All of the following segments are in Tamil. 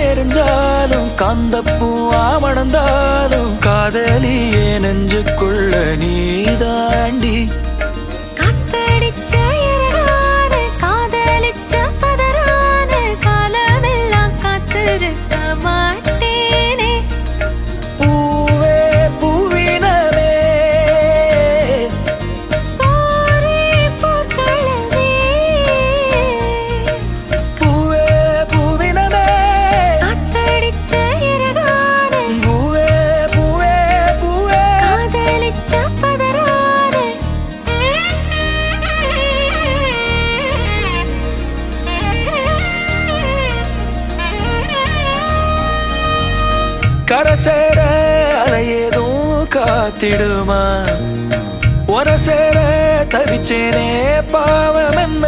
எரிஞ்சாலும் காந்தப்பூ ஆமணந்தாலும் காதலியே நெஞ்சுக்குள்ள நீ தாண்டி காத்தடிச்ச இறகான காதலிச்ச பதறான காலமெல்லாம் காத்திருக்க மாட்டேனே பூவே பூவினமே போரே பூக்களமே பூவே பூவினமே காத்தடிச்ச இறகான பூவே பூவே பூவே காதலிச்ச பதறான கரசேர அலையேதும் காத்திடுமா ஒரசேர தவிச்சேனே பாவம் என்ன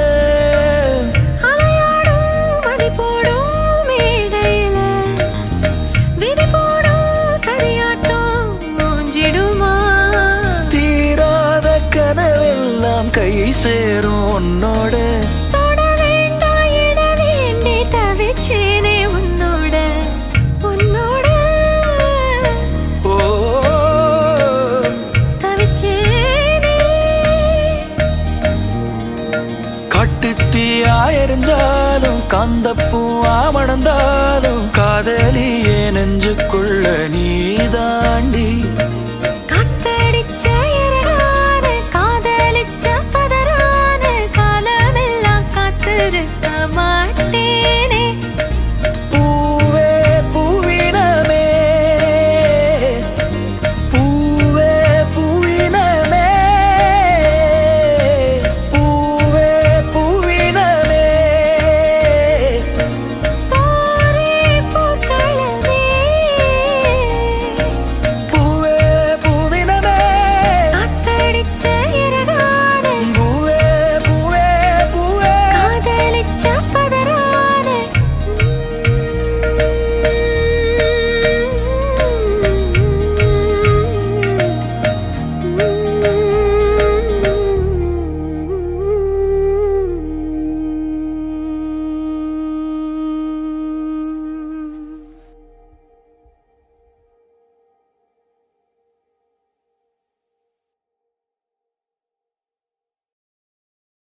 அலையாடும் மதி போடும் மேடையில விதி போடும் சரியாட்டம் மூஞ்சிடுமா தீராத கனவெல்லாம் கை சேரும் உன்னோட தொட வேண்டாம் இட வேண்டி தவிச்சேனே உன்னோட உன்னோட ஓ தவிச்சேனே காட்டுத்தீயா எரிஞ்சாலும் காந்தப்பூ ஆமணந்தாலும் காதலியே நெஞ்சுக்குள்ள நீ தாண்டி